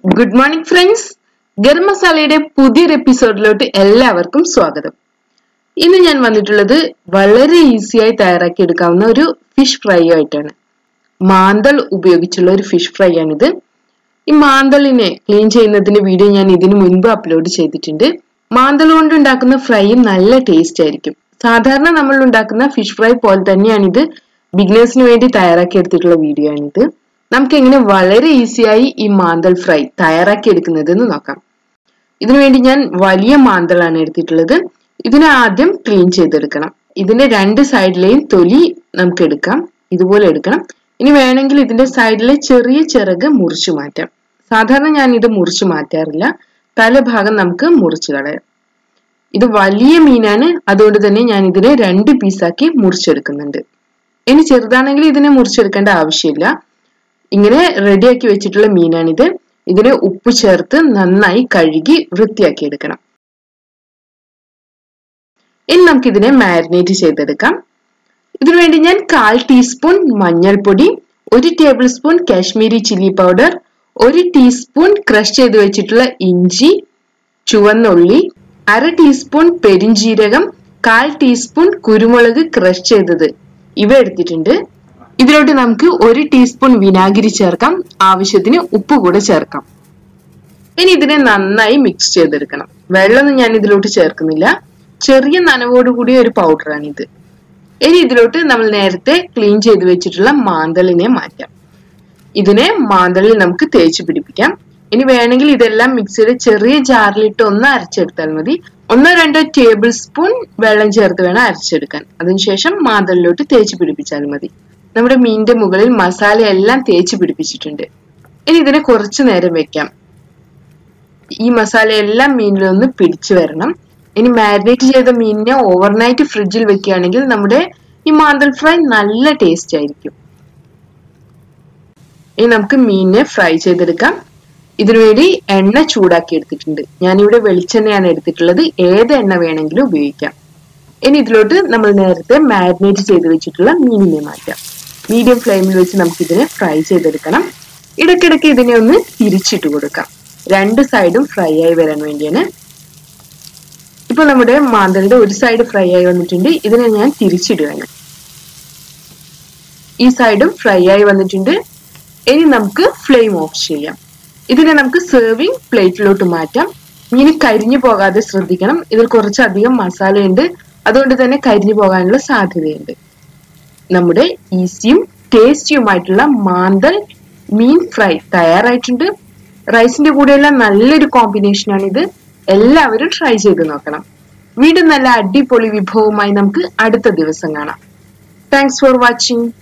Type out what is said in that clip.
good morning friends garam മസാലയുടെ പുതിയൊരു എപ്പിസോഡിലോട്ട് എല്ലാവർക്കും സ്വാഗതം ഇന്ന് ഞാൻ വന്നിട്ടുള്ളത് വളരെ ഈസിയായി തയ്യാറാക്കി എടുക്കാവുന്ന ഒരു ഫിഷ് ഫ്രൈ ആയിട്ടാണ് മാന്തൾ ഉപയോഗിച്ചുള്ള ഒരു ഫിഷ് ഫ്രൈ ആണിത് ഈ മാന്തളിനെ ക്ലീൻ ചെയ്യുന്നതിന്റെ വീഡിയോ ഞാൻ ഇതിനു മുൻപ് അപ്ലോഡ് ചെയ്തിട്ടുണ്ട് മാന്തൾ കൊണ്ട് ഉണ്ടാക്കുന്ന ഫ്രൈ നല്ല ടേസ്റ്റ് ആയിരിക്കും സാധാരണ നമ്മൾ ഉണ്ടാക്കുന്ന ഫിഷ് ഫ്രൈ പോലെ തന്നെയാണ് ഇത് ബിഗിനേഴ്സിന് വേണ്ടി തയ്യാറാക്കി എടുത്തിട്ടുള്ള വീഡിയോ ആണിത് നമുക്ക് എങ്ങനെ വളരെ ഈസിയായി ഈ മാന്തൾ ഫ്രൈ തയ്യാറാക്കി എടുക്കുന്നത് എന്ന് നോക്കാം ഇതിനുവേണ്ടി ഞാൻ വലിയ മാന്തളാണ് എടുത്തിട്ടുള്ളത് ഇതിനെ ആദ്യം ക്ലീൻ ചെയ്തെടുക്കണം ഇതിന്റെ രണ്ട് സൈഡിലെയും തൊലി നമുക്ക് എടുക്കാം ഇതുപോലെ എടുക്കണം ഇനി വേണമെങ്കിൽ ഇതിന്റെ സൈഡിലെ ചെറിയ ചിറക് മുറിച്ചു മാറ്റാം സാധാരണ ഞാൻ ഇത് മുറിച്ചു മാറ്റാറില്ല തലഭാഗം നമുക്ക് മുറിച്ചു കളയാം ഇത് വലിയ മീനാണ് അതുകൊണ്ട് തന്നെ ഞാൻ ഇതിനെ രണ്ട് പീസാക്കി മുറിച്ചെടുക്കുന്നുണ്ട് ഇനി ചെറുതാണെങ്കിൽ ഇതിനെ മുറിച്ചെടുക്കേണ്ട ആവശ്യമില്ല ഇങ്ങനെ റെഡിയാക്കി വെച്ചിട്ടുള്ള മീനാണിത് ഇതിനെ ഉപ്പ് ചേർത്ത് നന്നായി കഴുകി വൃത്തിയാക്കി എടുക്കണം ഇനി നമുക്ക് ഇതിനെ മാരിനേറ്റ് ചെയ്തെടുക്കാം ഇതിനുവേണ്ടി ഞാൻ കാൽ ടീസ്പൂൺ മഞ്ഞൾപ്പൊടി ഒരു tablespoon Kashmiri chilli powder ഒരു ടീസ്പൂൺ ക്രഷ് ചെയ്ത് വെച്ചിട്ടുള്ള ഇഞ്ചി ചുവന്നുള്ളി അര ടീസ്പൂൺ പെരിഞ്ജീരകം കാൽ ടീസ്പൂൺ കുരുമുളക് ക്രഷ് ചെയ്തത് ഇവ എടുത്തിട്ടുണ്ട് ഇതിലോട്ട് നമുക്ക് ഒരു ടീസ്പൂൺ വിനാഗിരി ചേർക്കാം ആവശ്യത്തിന് ഉപ്പ് കൂടെ ചേർക്കാം ഇനി ഇതിനെ നന്നായി മിക്സ് ചെയ്തെടുക്കണം വെള്ളമൊന്നും ഞാൻ ഇതിലോട്ട് ചേർക്കുന്നില്ല ചെറിയ നനവോടുകൂടിയ ഒരു പൗഡറാണ് ഇത് ഇനി ഇതിലോട്ട് നമ്മൾ നേരത്തെ ക്ലീൻ ചെയ്ത് വെച്ചിട്ടുള്ള മാന്തളിനെ മാറ്റാം ഇതിനെ മാന്തളിൽ നമുക്ക് തേച്ച് പിടിപ്പിക്കാം ഇനി വേണമെങ്കിൽ ഇതെല്ലാം മിക്സിയുടെ ചെറിയ ജാറിലിട്ട് ഒന്ന് അരച്ചെടുത്താൽ മതി ഒന്നോ രണ്ടോ ടേബിൾ സ്പൂൺ വെള്ളം ചേർത്ത് വേണം അരച്ചെടുക്കാൻ അതിനുശേഷം മാന്തളിലോട്ട് തേച്ച് പിടിപ്പിച്ചാൽ മതി നമ്മുടെ മീനിന്റെ മുകളിൽ മസാല എല്ലാം തേച്ച് പിടിപ്പിച്ചിട്ടുണ്ട് ഇനി ഇതിനെ കുറച്ചു നേരം വെക്കാം ഈ മസാല എല്ലാം മീനിലൊന്ന് പിടിച്ചു വരണം ഇനി മാരിനേറ്റ് ചെയ്ത മീനിനെ ഓവർനൈറ്റ് ഫ്രിഡ്ജിൽ വെക്കുകയാണെങ്കിൽ നമ്മുടെ ഈ മാന്തൽ ഫ്രൈ നല്ല ടേസ്റ്റ് ആയിരിക്കും ഇനി നമുക്ക് മീനിനെ ഫ്രൈ ചെയ്തെടുക്കാം ഇതിനുവേണ്ടി എണ്ണ ചൂടാക്കി എടുത്തിട്ടുണ്ട് ഞാനിവിടെ വെളിച്ചെണ്ണയാണ് എടുത്തിട്ടുള്ളത് ഏത് എണ്ണ വേണമെങ്കിലും ഉപയോഗിക്കാം ഇനി ഇതിലോട്ട് നമ്മൾ നേരത്തെ മാരിനേറ്റ് ചെയ്ത് വെച്ചിട്ടുള്ള മീനിനെ മാറ്റാം മീഡിയം ഫ്ലെയിമിൽ വെച്ച് നമുക്ക് ഇതിനെ ഫ്രൈ ചെയ്തെടുക്കണം ഇടയ്ക്കിടയ്ക്ക് ഇതിനെ ഒന്ന് തിരിച്ചിട്ട് കൊടുക്കാം രണ്ട് സൈഡും ഫ്രൈ ആയി വരാൻ വേണ്ടിയാണ് ഇപ്പൊ നമ്മുടെ മാന്തലിന്റെ ഒരു സൈഡ് ഫ്രൈ ആയി വന്നിട്ടുണ്ട് ഇതിനെ ഞാൻ തിരിച്ചിടുകയാണ് ഈ സൈഡും ഫ്രൈ ആയി വന്നിട്ടുണ്ട് ഇനി നമുക്ക് ഫ്ലെയിം ഓഫ് ചെയ്യാം ഇതിനെ നമുക്ക് സെർവിങ് പ്ലേറ്റിലോട്ട് മാറ്റാം മീന് കരിഞ്ഞു പോകാതെ ശ്രദ്ധിക്കണം ഇതിൽ കുറച്ചധികം മസാലയുണ്ട് അതുകൊണ്ട് തന്നെ കരിഞ്ഞു പോകാനുള്ള സാധ്യതയുണ്ട് നമ്മുടെ ഈസിയും ടേസ്റ്റിയുമായിട്ടുള്ള മാന്തൽ മീൻ ഫ്രൈ തയ്യാറായിട്ടുണ്ട് റൈസിന്റെ കൂടെയുള്ള നല്ലൊരു കോമ്പിനേഷനാണ് ഇത് എല്ലാവരും ട്രൈ ചെയ്ത് നോക്കണം വീണ്ടും നല്ല അടിപൊളി വിഭവവുമായി നമുക്ക് അടുത്ത ദിവസം കാണാം താങ്ക്സ് ഫോർ വാച്ചിങ്